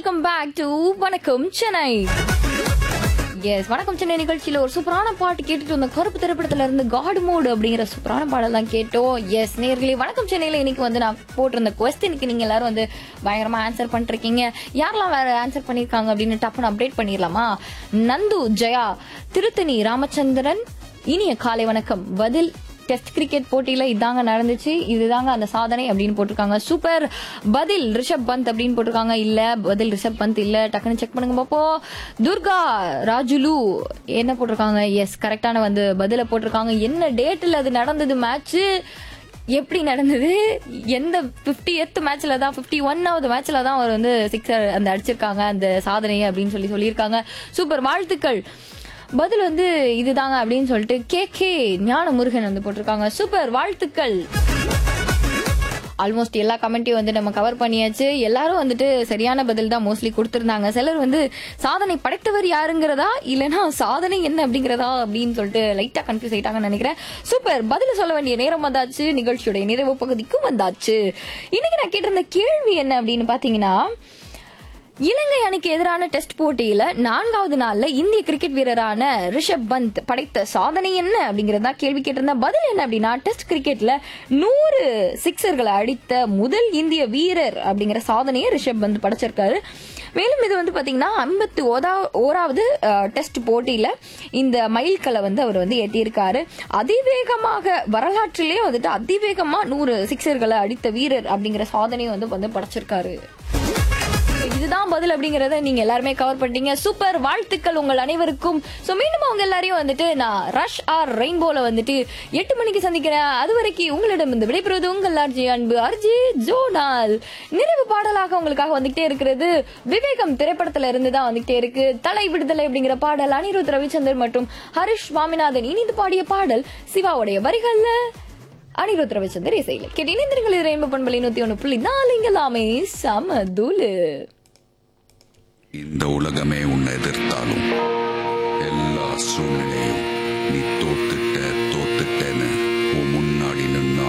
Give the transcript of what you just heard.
welcome back to வணக்கம் Chennai S வணக்கம் சென்னை நிகழ்ச்சியில ஒரு சூப்பரான பாட்டு கேட்டுட்டு வந்த கருப்பு திரைப்படத்துல இருந்து காடு மோடு அப்படிங்கிற சூப்பரான பாடல் தான் கேட்டோம் எஸ் நேர்களே வணக்கம் சென்னையில இன்னைக்கு வந்து நான் போட்டிருந்த கொஸ்டினுக்கு நீங்க எல்லாரும் வந்து பயங்கரமா ஆன்சர் பண்ணிருக்கீங்க யாரெல்லாம் வேற ஆன்சர் பண்ணிருக்காங்க அப்படின்னு டப்புன்னு அப்டேட் பண்ணிடலாமா நந்து ஜெயா திருத்தணி ராமச்சந்திரன் இனிய காலை வணக்கம் பதில் டெஸ்ட் கிரிக்கெட் போட்டியில இதாங்க நடந்துச்சு இதுதாங்க அந்த சாதனை அப்படின்னு போட்டிருக்காங்க சூப்பர் பதில் ரிஷப் பந்த் அப்படின்னு போட்டிருக்காங்க இல்ல பதில் ரிஷப் பந்த் இல்ல டக்குன்னு செக் பண்ணுங்க பாப்போம் துர்கா ராஜுலு என்ன போட்டிருக்காங்க எஸ் கரெக்டான வந்து பதில போட்டிருக்காங்க என்ன டேட்ல அது நடந்தது மேட்ச் எப்படி நடந்தது எந்த பிப்டி எத் மேட்ச்ல தான் பிப்டி ஒன்னாவது மேட்ச்ல தான் அவர் வந்து சிக்ஸர் அந்த அடிச்சிருக்காங்க அந்த சாதனையை அப்படின்னு சொல்லி சொல்லியிருக்காங்க சூப்பர் வாழ்த்துக்கள் பதில் வந்து இதுதாங்க அப்படின்னு சொல்லிட்டு கே கே ஞான முருகன் வந்து போட்டிருக்காங்க சூப்பர் வாழ்த்துக்கள் ஆல்மோஸ்ட் எல்லா கமெண்ட்டையும் வந்து நம்ம கவர் பண்ணியாச்சு எல்லாரும் வந்துட்டு சரியான பதில் தான் மோஸ்ட்லி கொடுத்திருந்தாங்க சிலர் வந்து சாதனை படைத்தவர் யாருங்கிறதா இல்லனா சாதனை என்ன அப்படிங்கறதா அப்படின்னு சொல்லிட்டு லைட்டா கன்ஃபியூஸ் ஆயிட்டாங்கன்னு நினைக்கிறேன் சூப்பர் பதில் சொல்ல வேண்டிய நேரம் வந்தாச்சு நிகழ்ச்சியோட நிறைவு பகுதிக்கும் வந்தாச்சு இன்னைக்கு நான் கேட்டிருந்த கேள்வி என்ன அப்படின்னு பாத்தீங்கன்னா இலங்கை அணிக்கு எதிரான டெஸ்ட் போட்டியில நான்காவது நாள்ல இந்திய கிரிக்கெட் வீரரான ரிஷப் பந்த் படைத்த சாதனை என்ன அப்படிங்கறதா கேள்வி கேட்டிருந்தேன் பதில் என்ன அப்படின்னா டெஸ்ட் கிரிக்கெட்ல நூறு சிக்ஸர்களை அடித்த முதல் இந்திய வீரர் அப்படிங்கிற சாதனையை ரிஷப் பந்த் படைச்சிருக்காரு மேலும் இது வந்து பாத்தீங்கன்னா ஐம்பத்தி ஓராவது டெஸ்ட் போட்டியில இந்த மைல்கல்லை வந்து அவர் வந்து எட்டியிருக்காரு அதிவேகமாக வரலாற்றிலேயே வந்துட்டு அதிவேகமா நூறு சிக்ஸர்களை அடித்த வீரர் அப்படிங்கிற சாதனையை வந்து வந்து படைச்சிருக்காரு இதுதான் பதில் அப்படிங்கறத நீங்க எல்லாருமே கவர் பண்ணிட்டீங்க சூப்பர் வாழ்த்துக்கள் உங்கள் அனைவருக்கும் சோ மீண்டும் அவங்க எல்லாரையும் வந்துட்டு நான் ரஷ் ஆர் ரெயின்போல வந்துட்டு எட்டு மணிக்கு சந்திக்கிறேன் அது வரைக்கும் உங்களிடம் இந்த விடைபெறுவது உங்கள் ஆர்ஜி அன்பு ஆர்ஜி ஜோனால் நிறைவு பாடலாக உங்களுக்காக வந்துகிட்டே இருக்கிறது விவேகம் திரைப்படத்துல இருந்து தான் வந்துகிட்டே இருக்கு தலை விடுதலை அப்படிங்கிற பாடல் அனிருத் ரவிச்சந்தர் மற்றும் ஹரிஷ் சுவாமிநாதன் இனிது பாடிய பாடல் சிவாவுடைய வரிகள்ல அனிருத் ரவிச்சந்தர் இசையில கேட்டு இணைந்திருங்கள் இது ரெயின்போ பண்பலை நூத்தி ஒண்ணு புள்ளி நாலு இங்கெல்லாமே சம தூளு இந்த உலகமே உன்னை எதிர்த்தாலும் எல்லா சூழ்நிலையும் நீ தோத்துட்ட தோத்துட்டேன்னு உன் முன்னாடி நின்னா